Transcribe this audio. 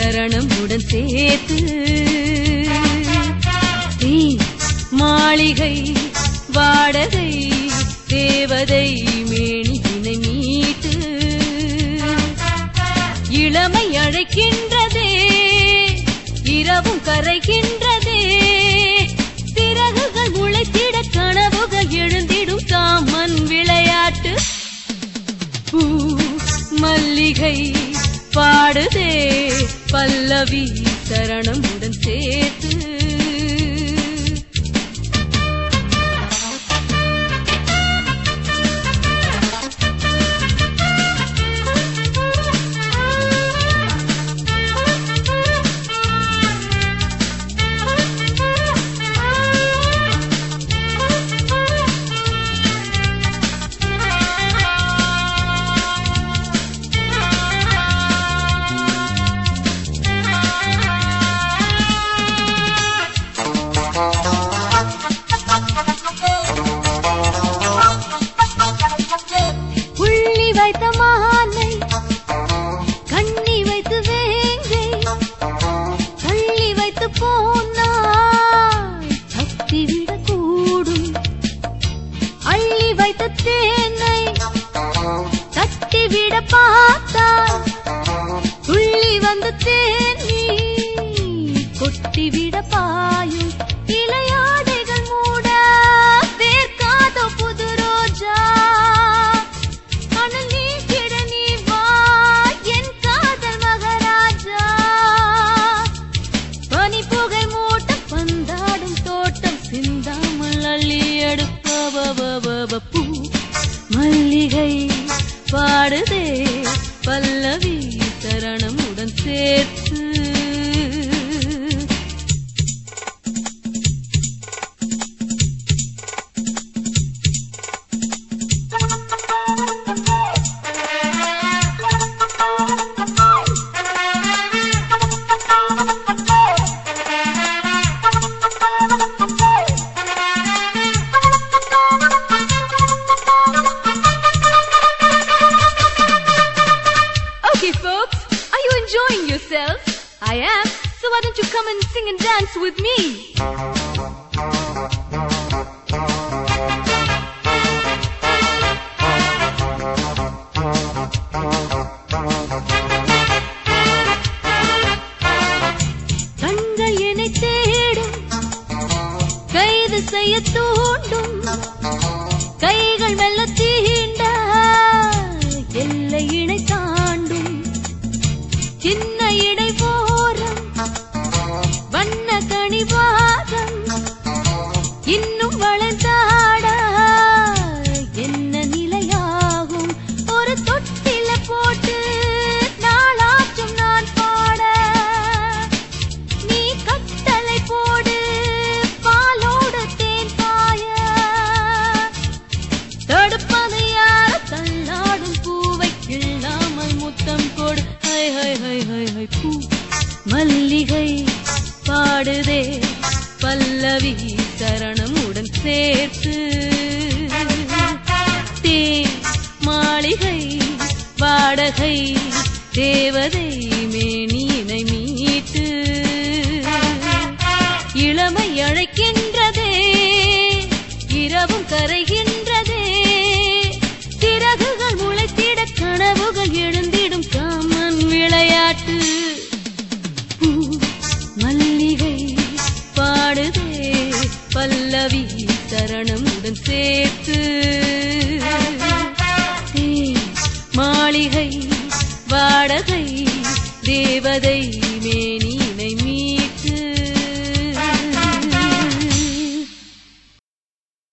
சரணம் உடன் சேர்த்து தீ மாளிகை வாடகை தேவதை மேனியினை மீட்டு இளமை அழைக்கின்றதே இரவும் கரைகின்றதே சிறகுகள் முளைத்திட கனவுகள் எழுந்திடும் காமன் விளையாட்டு பூ மல்லிகை பாடுதே பல்லவி சரணம் உடன் சேர்த்து புள்ளி வைத்த மாலை கண்ணி வைத்து வேங்கை தள்ளி வைத்து போனாய் தப்பிவிடக் கூடும் அள்ளி வைத்த தேனை தட்டிவிட பார்த்தாய் துள்ளி வந்த தேனி கொட்டிவிட பாயும் இலையாடைகள் மூட வேர்க்காத புது ரோஜா அனல் நீக்கிட நீ வா என் காதல் மகாராஜா பனி புகை மூட்டம் பந்தாடும் தோட்டம் சிந்தாமல் அள்ளி எடுப்பவ பூ மல்லிகை பாடுதே பல்லவி சரணம் உடன் சேர்த்து Okay, folks, are you enjoying yourselves? I am. So why don't you come and sing and dance with me? கண்கள் என்னை தேடும் கைது செய்ய தூண்டும் கைகள் மெல்ல தீண்ட எல்லை இணை தாண்டும் சின்ன இடை ஓரம் வண்ண கனிவாதம் இன்னும் வளர்ந்தாட என்ன நிலையாகும் ஒரு தொட்டில போட்டு நாளாச்சும் நான் பாட நீ கட்டளை போடு பாலோடு தேன் பாய தடுப்பது யார தள்ளாடும் பூவை கிள்ளாமல் முத்தம் கொடு ஹை ஹை ஹை ஹை ஹை பூ மல்லிகை பாடுதே பல்லவி சரணம் உடன் சேர்த்து தே மாளிகை வாடகை தேவதை மேனியினை மீட்டு இளமை அழைக்கின்றதே இரவும் கரைகின்றதே சிறகுகள் முளைத்திட கனவுகள் எழுந்திடும் காமன் விளையாட்டு பூ மல்லிகை பாடுதே பல்லவி சரணம் உடன் சேர்த்து தேன் மாளிகை வாடகை தேவதை